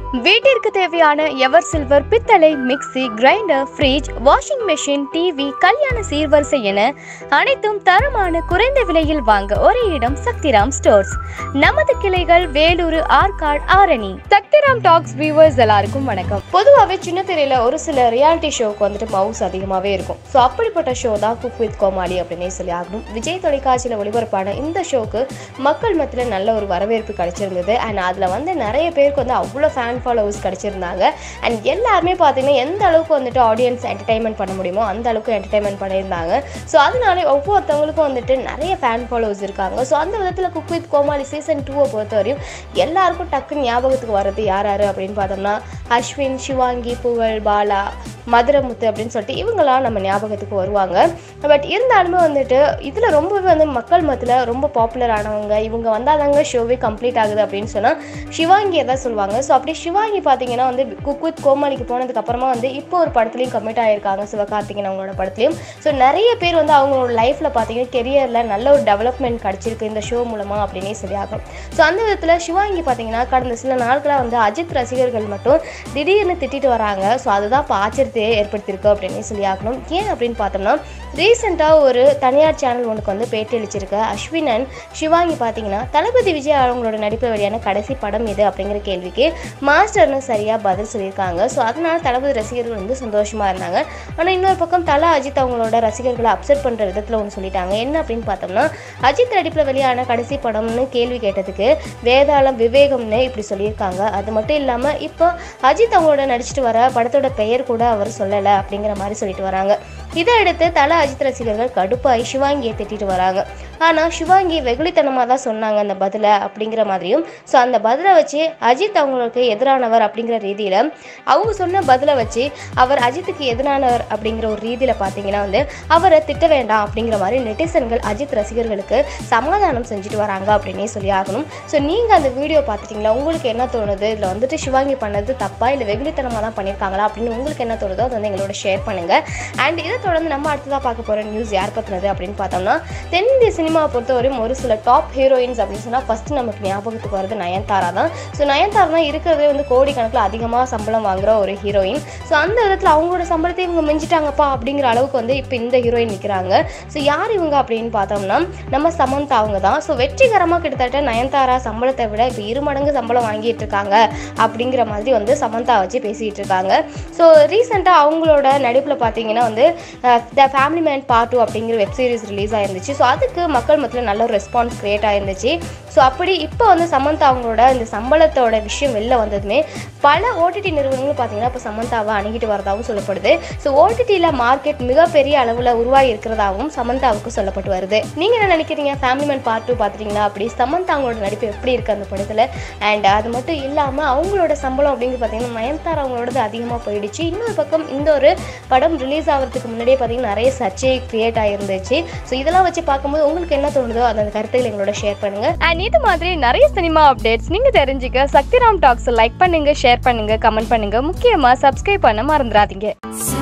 வீட்டிற்கு தேவையான ever silver பித்தளை mixie grinder fridge washing machine TV கல்யாண சீர்வரிசை என அனைத்தும் தரமான குறைந்த விலையில் வாங்க ஒரே இடம் சக்திராம் ஸ்டோர்ஸ் நமது கிளைகள் வேலூர் ஆற்காடு ஆரணி சக்திராம் டாக்ஸ் வியூவர்ஸ் எல்லாருக்கும் வணக்கம் பொதுவாகவே சின்ன திரையில ஒரு சில ரியாலிட்டி ஷோக்கு வந்துட்டு மவுஸ் அதிகமாகவே இருக்கும் ஸோ அப்படிப்பட்ட ஷோ தான் குக் வித் கோமாளி அப்படின்னே சொல்லி ஆகணும் விஜய் தொலைக்காட்சியில் ஒளிபரப்பான இந்த ஷோக்கு மக்கள் மத்தியில் நல்ல ஒரு வரவேற்பு கிடைச்சிருந்தது அண்ட் அதில் வந்து நிறைய பேருக்கு வந்து அவ்வளோ ஃபேன் ஃபாலோவர்ஸ் கிடைச்சிருந்தாங்க அண்ட் எல்லாருமே பார்த்தீங்கன்னா எந்த அளவுக்கு வந்துட்டு ஆடியன்ஸ் என்டர்டைன்மெண்ட் பண்ண முடியுமோ அந்த அளவுக்கு என்டர்டைன்மெண்ட் பண்ணியிருந்தாங்க ஸோ அதனால ஒவ்வொருத்தவங்களுக்கும் வந்துட்டு நிறைய ஃபேன் ஃபாலோவர்ஸ் இருக்காங்க ஸோ அந்த விதத்தில் குக் வித் கோமாளி சீசன் டூவை பொறுத்தவரையும் எல்லாருக்கும் டக்குன்னு ஞாபகத்துக்கு வர்றது யார் யார் அப்படின்னு பார்த்தோம்னா அஸ்வின் சிவாங்கி புகழ் பாலா மதுரமுத்து அப்படின்னு சொல்லிட்டு இவங்களாம் நம்ம ஞாபகத்துக்கு வருவாங்க பட் இருந்தாலுமே வந்துட்டு இதில் ரொம்பவே வந்து மக்கள் மத்தியில் ரொம்ப பாப்புலர் ஆனவங்க இவங்க வந்தாதாங்க ஷோவே கம்ப்ளீட் ஆகுது அப்படின்னு சொன்னால் சிவாங்கியை தான் சொல்லுவாங்க ஸோ அப்படி சிவாங்கி பார்த்தீங்கன்னா வந்து குக் வித் கோமாளிக்கு போனதுக்கு அப்புறமா வந்து இப்போ ஒரு படத்துலையும் கமிட் ஆகியிருக்காங்க சிவகார்த்திகேயன் அவங்களோட படத்துலையும் ஸோ நிறைய பேர் வந்து அவங்களோட லைஃப்பில் பார்த்தீங்கன்னா கெரியரில் நல்ல ஒரு டெவலப்மெண்ட் கிடச்சிருக்கு இந்த ஷோ மூலமாக அப்படின்னே சொல்லி ஆகும் ஸோ அந்த விதத்தில் சிவாங்கி பார்த்தீங்கன்னா கடந்த சில நாட்களாக வந்து அஜித் ரசிகர்கள் மட்டும் திடீர்னு திட்டிட்டு வராங்க ஸோ அதுதான் இப்போ ஆச்சரியத்தையே ஏற்படுத்தியிருக்கு அப்படின்னே சொல்லி ஆகணும் ஏன் அப்படின்னு பார்த்தோம்னா ரீசெண்டாக ஒரு தனியார் சேனல் ஒன்றுக்கு வந்து பேட்டி அளிச்சிருக்க அஸ்வின் அண்ட் சிவாங்கி பார்த்தீங்கன்னா தளபதி விஜய் அவங்களோட நடிப்பில் வெளியான கடைசி படம் இது அப்படிங்கிற கேள்விக்கு மாஸ்டர்னு சரியாக பதில் சொல்லியிருக்காங்க ஸோ அதனால தளபதி ரசிகர்கள் வந்து சந்தோஷமாக இருந்தாங்க ஆனால் இன்னொரு பக்கம் தலா அஜித் அவங்களோட ரசிகர்களை அப்செட் பண்ணுற விதத்தில் ஒன்று சொல்லிட்டாங்க என்ன அப்படின்னு பார்த்தோம்னா அஜித் நடிப்பில் வெளியான கடைசி படம்னு கேள்வி கேட்டதுக்கு வேதாளம் விவேகம்னு இப்படி சொல்லியிருக்காங்க அது மட்டும் இல்லாமல் இப்போ அஜித் அவங்களோட நடிச்சிட்டு வர படத்தோட பெயர் கூட அவர் சொல்லலை அப்படிங்கிற மாதிரி சொல்லிட்டு வராங்க இதை அடுத்து தல அஜித் ரசிகர்கள் கடுப்பாகி சிவாங்கியை திட்டிட்டு வராங்க ஆனால் சிவாங்கி வெகுளித்தனமாக தான் சொன்னாங்க அந்த பதிலை அப்படிங்கிற மாதிரியும் ஸோ அந்த பதிலை வச்சு அஜித் அவங்களுக்கு எதிரானவர் அப்படிங்கிற ரீதியில் அவங்க சொன்ன பதிலை வச்சு அவர் அஜித்துக்கு எதிரானவர் அப்படிங்கிற ஒரு ரீதியில் பார்த்தீங்கன்னா வந்து அவரை திட்ட வேண்டாம் அப்படிங்கிற மாதிரி நெட்டிசன்கள் அஜித் ரசிகர்களுக்கு சமாதானம் செஞ்சுட்டு வராங்க அப்படின்னே சொல்லி ஆகணும் ஸோ நீங்கள் அந்த வீடியோ பார்த்துட்டிங்களா உங்களுக்கு என்ன தோணுது இதில் வந்துட்டு சிவாங்கி பண்ணது தப்பா இல்லை வெகுளித்தனமாக தான் பண்ணியிருக்காங்களா அப்படின்னு உங்களுக்கு என்ன தோணுதோ அதை வந்து எங்களோட ஷேர் பண்ணுங்கள் அண்ட் இதை தொடர்ந்து நம்ம அடுத்ததாக பார்க்க போகிற நியூஸ் யார் பற்றினது அப்படின்னு பார்த்தோம்னா தென்னிந்திய சினிமாவை பொறுத்தவரையும் ஒரு சில டாப் ஹீரோயின்ஸ் அப்படின்னு சொன்னால் ஃபஸ்ட்டு நமக்கு ஞாபகத்துக்கு வருது நயன்தாரா தான் ஸோ நயன்தாரா தான் இருக்கிறதே வந்து கோடிக்கணக்கில் அதிகமாக சம்பளம் வாங்குற ஒரு ஹீரோயின் ஸோ அந்த விதத்தில் அவங்களோட சம்பளத்தை இவங்க மிஞ்சிட்டாங்கப்பா அப்படிங்கிற அளவுக்கு வந்து இப்போ இந்த ஹீரோயின் நிற்கிறாங்க ஸோ யார் இவங்க அப்படின்னு பார்த்தோம்னா நம்ம சமந்தா அவங்க தான் ஸோ வெற்றிகரமாக கிட்டத்தட்ட நயன்தாரா சம்பளத்தை விட இப்போ இரு மடங்கு சம்பளம் வாங்கிட்டு இருக்காங்க அப்படிங்கிற மாதிரி வந்து சமந்தா வச்சு பேசிகிட்டு இருக்காங்க ஸோ ரீசெண்டாக அவங்களோட நடிப்பில் பார்த்தீங்கன்னா வந்து the family man part two அப்படிங்கிற வெப் சீரிஸ் ரிலீஸ் ஆயிருந்துச்சு ஸோ அதுக்கு மக்கள் மத்தியில் நல்ல ஒரு ரெஸ்பான்ஸ் க்ரியேட் ஆயிருந்துச்சு ஸோ அப்படி இப்போ வந்து சமந்தா அவங்களோட இந்த சம்பளத்தோட விஷயம் வெளில வந்ததுமே பல ஓடிடி நிறுவனங்களும் பார்த்தீங்கன்னா இப்போ சமந்தாவை அணுகிட்டு வரதாகவும் சொல்லப்படுது ஸோ ஓடிடியில் மார்க்கெட் மிகப்பெரிய அளவில் உருவாகி இருக்கிறதாகவும் சமந்தாவுக்கு சொல்லப்பட்டு வருது நீங்கள் என்ன நினைக்கிறீங்க ஃபேமிலி மேன் பார்ட் டூ பார்த்துட்டீங்களா அப்படி சமந்தா அவங்களோட நடிப்பு எப்படி இருக்குது அந்த படத்தில் அண்ட் அது மட்டும் இல்லாமல் அவங்களோட சம்பளம் அப்படிங்கிறது பார்த்தீங்கன்னா நயன்தாரா அவங்களோடது அதிகமாக போயிடுச்சு இன்னொரு பக்கம் இந்த ஒரு படம் ரிலீஸ் ஆகிறதுக்கு முன்னாடியே பார்த்தீங்கன்னா நிறைய சர்ச்சை கிரியேட் ஆகிருந்துச்சு ஸோ இதெல்லாம் வச்சு பார்க்கும்போது உங்களுக்கு என்ன தோணுதோ அந்த கருத்துக்களை எங்களோட ஷேர் பண்ணுங்க அண்ட் இது மாதிரி நிறைய சினிமா அப்டேட்ஸ் நீங்க தெரிஞ்சுக்க சக்திராம் டாக்ஸ் லைக் பண்ணுங்க ஷேர் பண்ணுங்க கமெண்ட் பண்ணுங்க முக்கியமா சப்ஸ்கிரைப் பண்ண மறந்துடாதீங்க